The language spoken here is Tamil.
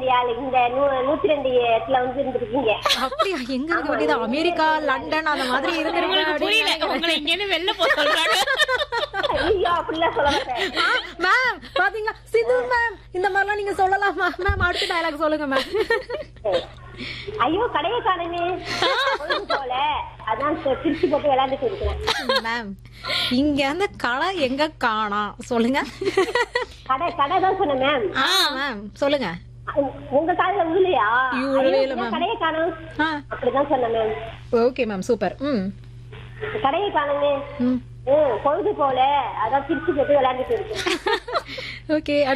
வேண்டிய ஆளு இந்த நூ- நூத்தி ரெண்டு இடத்துல வந்து இருந்திருக்கீங்க அப்படியா எங்க இருக்க வேண்டியது அமெரிக்கா லண்டன் அந்த மாதிரி உங்களுக்கு புரியல இருந்திருக்கேன் உங்களை இங்கேன்னு வெளில போக சொல்றாங்க ஐயோ அப்படிலாம் சொல்ல மாட்டேன் மேம் பாத்தீங்களா சிது மேம் இந்த மாதிரிலாம் நீங்க சொல்லலாமா மேம் அடுத்த டயலாக் சொல்லுங்க மேம் ஐயோ கடையை காணுமே பொழுது போல அதான் சு- திருச்சி போட்டு விளையாண்டுட்டு இருக்கிறேன் மேம் இங்க அந்த கடை எங்க காணோம் சொல்லுங்க கடை கடை தான் சொன்னேன் மேம் மேம் சொல்லுங்க உங்க காதுல விழுலையா ஐயோ, விழவே ஐயோ, இல்ல, ஏன் மேம். கடையை காணும் ஆ அப்படிதான் சொன்னேன் மேம் ஓகே மேம் சூப்பர் ம் கடையை காணுமே ம் ம், பொழுது போல அதான் திருச்சி போட்டு விளையாண்டுட்டு இருக்கேன் ஓகே